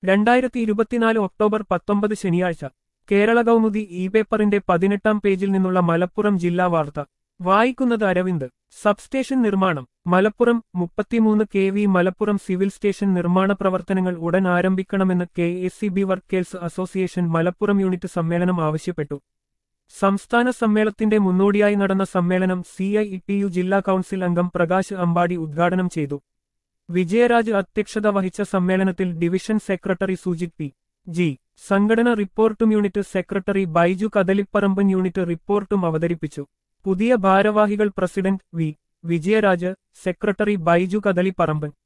രണ്ടായിരത്തി ഇരുപത്തിനാല് ഒക്ടോബർ പത്തൊമ്പത് ശനിയാഴ്ച കേരള കൗമുദി ഇ പേപ്പറിന്റെ പതിനെട്ടാം പേജിൽ നിന്നുള്ള മലപ്പുറം ജില്ലാ വാർത്ത വായിക്കുന്നത് അരവിന്ദ് സബ്സ്റ്റേഷൻ നിർമ്മാണം മലപ്പുറം മുപ്പത്തിമൂന്ന് K V Malappuram civil station നിർമ്മാണ പ്രവർത്തനങ്ങൾ ഉടൻ ആരംഭിക്കണമെന്ന് K S C B workers association Malappuram unit സമ്മേളനം ആവശ്യപ്പെട്ടു സംസ്ഥാന സമ്മേളനത്തിന്റെ മുന്നോടിയായി നടന്ന സമ്മേളനം സി ഐ ടി യു ജില്ലാ കൌൺസിൽ അംഗം പ്രകാശ് അമ്പാടി ഉദ്ഘാടനം ചെയ്തു വിജയരാജ് അധ്യക്ഷത വഹിച്ച സമ്മേളനത്തിൽ division secretary Sujith P G സംഘടന റിപ്പോർട്ടും unit secretary Baiju Kadalipparamban unit റിപ്പോർട്ടും അവതരിപ്പിച്ചു പുതിയ ഭാരവാഹികൾ president V Vijayaraj secretary Baiju കദലിപ്പറമ്പൻ